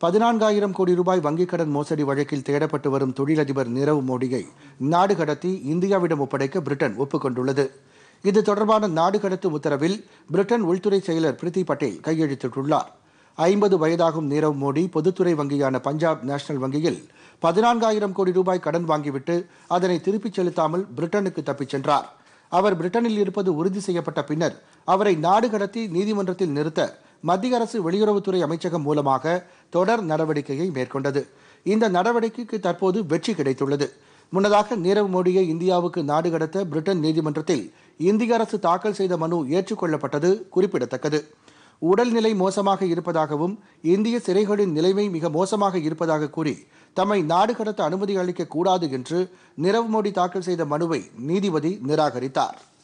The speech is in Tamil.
பதினான்காயிரம் கோடி ரூபாய் வங்கிக் கடன் மோசடி வழக்கில் தேடப்பட்டு வரும் தொழிலதிபர் நீரவ் மோடியை நாடு கடத்தி இந்தியாவிடம் ஒப்படைக்க பிரிட்டன் ஒப்புக்கொண்டுள்ளது இது தொடர்பான நாடு கடத்தும் உத்தரவில் பிரிட்டன் உள்துறை செயலர் பிரித்தி பட்டேல் கையெழுத்திட்டுள்ளார் ஐம்பது வயதாகும் நீரவ் மோடி பொதுத்துறை வங்கியான பஞ்சாப் நேஷனல் வங்கியில் பதினான்காயிரம் கோடி ரூபாய் கடன் வாங்கிவிட்டு அதனை திருப்பிச் செலுத்தாமல் பிரிட்டனுக்கு தப்பிச் சென்றார் அவர் பிரிட்டனில் இருப்பது உறுதி செய்யப்பட்ட பின்னர் அவரை நாடு கடத்தி நீதிமன்றத்தில் நிறுத்த மத்திய அரசு வெளியுறவுத்துறை அமைச்சகம் மூலமாக தொடர் நடவடிக்கையை மேற்கொண்டது இந்த நடவடிக்கைக்கு தற்போது வெற்றி கிடைத்துள்ளது முன்னதாக நீரவ் மோடியை இந்தியாவுக்கு நாடு கடத்த பிரிட்டன் நீதிமன்றத்தில் இந்திய அரசு தாக்கல் செய்த மனு ஏற்றுக்கொள்ளப்பட்டது குறிப்பிடத்தக்கது உடல்நிலை மோசமாக இருப்பதாகவும் இந்திய சிறைகளின் நிலைமை மிக மோசமாக இருப்பதாக கூறி தம்மை நாடு கடத்த அனுமதி அளிக்க கூடாது என்று நிரவ் மோடி தாக்கல் செய்த மனுவை நீதிபதி நிராகரித்தார்